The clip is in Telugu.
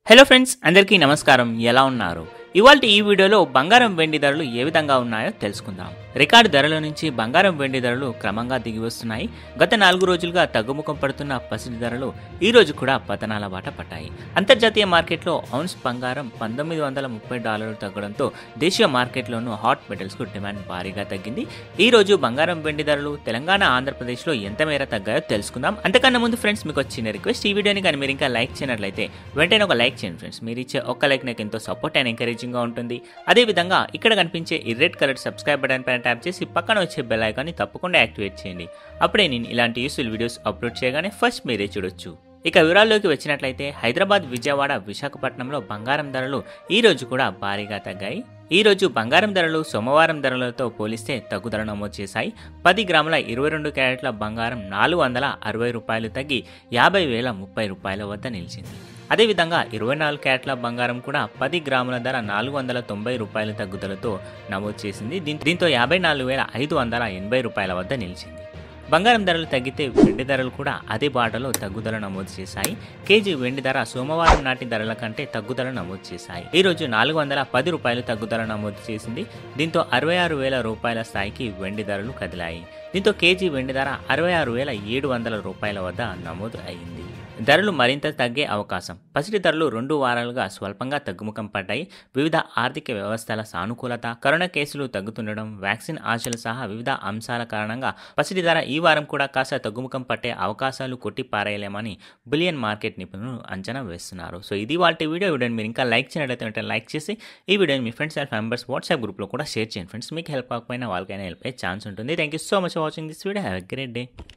హలో ఫ్రెండ్స్ అందరికీ నమస్కారం ఎలా ఉన్నారు ఇవాళ ఈ వీడియోలో బంగారం వెండి ధరలు ఏ విధంగా ఉన్నాయో తెలుసుకుందాం రికార్డు ధరల నుంచి బంగారం వెండి ధరలు క్రమంగా దిగి వస్తున్నాయి గత నాలుగు రోజులుగా తగ్గుముఖం పడుతున్న పసిడి ధరలు ఈ రోజు కూడా పతనాల బాట పట్టాయి అంతర్జాతీయ మార్కెట్లో ఔన్స్ బంగారం పంతొమ్మిది వందల ముప్పై డాలర్లు తగ్గడంతో దేశీయ మార్కెట్లోనూ హాట్ మెటల్స్కు డిమాండ్ భారీగా తగ్గింది ఈ రోజు బంగారం వెండి ధరలు తెలంగాణ ఆంధ్రప్రదేశ్లో ఎంత మేర తగ్గాయో తెలుసుకుందాం అంతకన్నా ముందు ఫ్రెండ్స్ మీకు వచ్చిన రిక్వెస్ట్ ఈ వీడియోని కానీ మీరు ఇంకా లైక్ చేయనట్లయితే వెంటనే ఒక లైక్ చేయండి ఫ్రెండ్స్ మీరు ఇచ్చే ఒక్క లైక్ నాకు ఎంతో సపోర్ట్ అండ్ ఎంకరేజింగ్గా ఉంటుంది అదేవిధంగా ఇక్కడ కనిపించే ఈ రెడ్ కలర్ సబ్స్క్రైబ్ బటన్ పైన ట్యాప్ చేసి పక్కన వచ్చే బెల్ ఐకాన్ని తప్పకుండా యాక్టివేట్ చేయండి అప్పుడే నేను ఇలాంటి యూస్ఫుల్ వీడియోస్ అప్లోడ్ చేయగానే ఫస్ట్ మీరే చూడొచ్చు ఇక వివరాల్లోకి వచ్చినట్లయితే హైదరాబాద్ విజయవాడ విశాఖపట్నంలో బంగారం ధరలు ఈ రోజు కూడా భారీగా తగ్గాయి ఈ రోజు బంగారం ధరలు సోమవారం ధరలతో పోలిస్తే తగ్గుదల నమోదు చేశాయి పది గ్రాముల ఇరవై రెండు క్యారెట్ల బంగారం నాలుగు వందల అరవై రూపాయలు తగ్గి యాభై వేల ముప్పై రూపాయల వద్ద నిలిచింది అదేవిధంగా ఇరవై నాలుగు క్యారెట్ల బంగారం కూడా పది గ్రాముల ధర నాలుగు వందల తొంభై రూపాయల తగ్గుదలతో నమోదు చేసింది దీం- దీంతో యాభై నాలుగు వేల ఐదు వందల ఎనభై రూపాయల వద్ద నిలిచింది బంగారం ధరలు తగ్గితే వెండి ధరలు కూడా అదే బాటలో తగ్గుదల నమోదు చేశాయి కేజీ వెండి ధర సోమవారం నాటి ధరల కంటే తగ్గుదల నమోదు చేశాయి ఈ రోజు నాలుగు వందల పది రూపాయలు తగ్గుదల నమోదు చేసింది దీంతో అరవై ఆరు వేల రూపాయల స్థాయికి వెండి ధరలు కదిలాయి దీంతో కేజీ వెండి ధర అరవై ఆరు వేల ఏడు వందల రూపాయల వద్ద నమోదు అయింది ధరలు మరింత తగ్గే అవకాశం పసిడి ధరలు రెండు వారాలుగా స్వల్పంగా తగ్గుముఖం పడ్డాయి వివిధ ఆర్థిక వ్యవస్థల సానుకూలత కరోనా కేసులు తగ్గుతుండడం వ్యాక్సిన్ ఆశలు సహా వివిధ అంశాల కారణంగా పసిడి ధర ఈ వారం కూడా కాస్త తగ్గుముఖం పట్టే అవకాశాలు కొట్టి పారేయలేమని బులియన్ మార్కెట్ నిపుణులు అంచనా వేస్తున్నారు సో ఇది వాళ్ళ వీడియో వీడియోని మీరు ఇంకా లైక్ చేయనట్లయితే వెంటనే లైక్ చేసి ఈ వీడియోని మీ ఫ్రెండ్స్ అండ్ మెంబర్స్ వాట్సాప్ గ్రూప్లో కూడా షేర్ చేయండి ఫ్రెండ్స్ మీకు హెల్ప్ కాకపోయినా వాళ్ళకైనా హెల్ప్ అయ్యే ఛాన్స్ ఉంటుంది thank you so much for watching this video have a great day